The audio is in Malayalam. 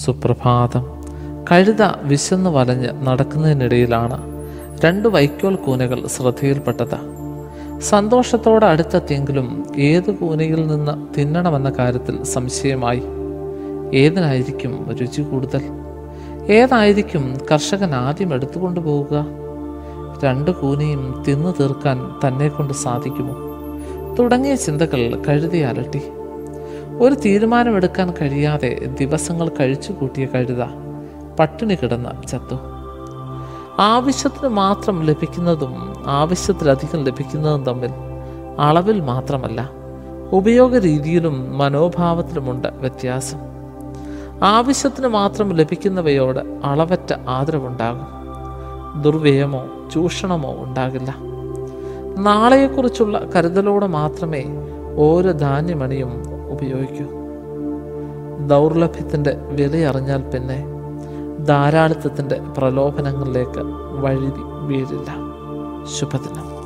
സുപ്രഭാതം കഴുത വിശന്ന് വലഞ്ഞ് നടക്കുന്നതിനിടയിലാണ് രണ്ട് വൈക്കോൽ കൂനകൾ ശ്രദ്ധയിൽപ്പെട്ടത് സന്തോഷത്തോടെ അടുത്തെത്തിയെങ്കിലും ഏത് കൂനയിൽ നിന്ന് തിന്നണമെന്ന കാര്യത്തിൽ സംശയമായി ഏതിനായിരിക്കും രുചി കൂടുതൽ ഏതായിരിക്കും കർഷകൻ ആദ്യം എടുത്തുകൊണ്ടു പോവുക രണ്ട് കൂനയും തിന്നു തീർക്കാൻ തന്നെ കൊണ്ട് സാധിക്കുമോ തുടങ്ങിയ ചിന്തകൾ കഴുതി അലട്ടി ഒരു തീരുമാനമെടുക്കാൻ കഴിയാതെ ദിവസങ്ങൾ കഴിച്ചു കൂട്ടിയ കഴുത പട്ടിണി കിടന്ന് ചത്തു ആവശ്യത്തിന് മാത്രം ലഭിക്കുന്നതും ആവശ്യത്തിലധികം ലഭിക്കുന്നതും തമ്മിൽ അളവിൽ മാത്രമല്ല ഉപയോഗ രീതിയിലും മനോഭാവത്തിലുമുണ്ട് വ്യത്യാസം ആവശ്യത്തിന് മാത്രം ലഭിക്കുന്നവയോട് അളവറ്റ ആദരവുണ്ടാകും ദുർവ്യയമോ ചൂഷണമോ ഉണ്ടാകില്ല നാളെയെക്കുറിച്ചുള്ള കരുതലോടെ മാത്രമേ ഓരോ ധാന്യമണിയും ഉപയോഗിക്കൂ ദൗർലഭ്യത്തിൻ്റെ വിലയറിഞ്ഞാൽ പിന്നെ ധാരാളിത്തത്തിൻ്റെ പ്രലോഭനങ്ങളിലേക്ക് വഴുതി വീഴില്ല ശുഭദിനം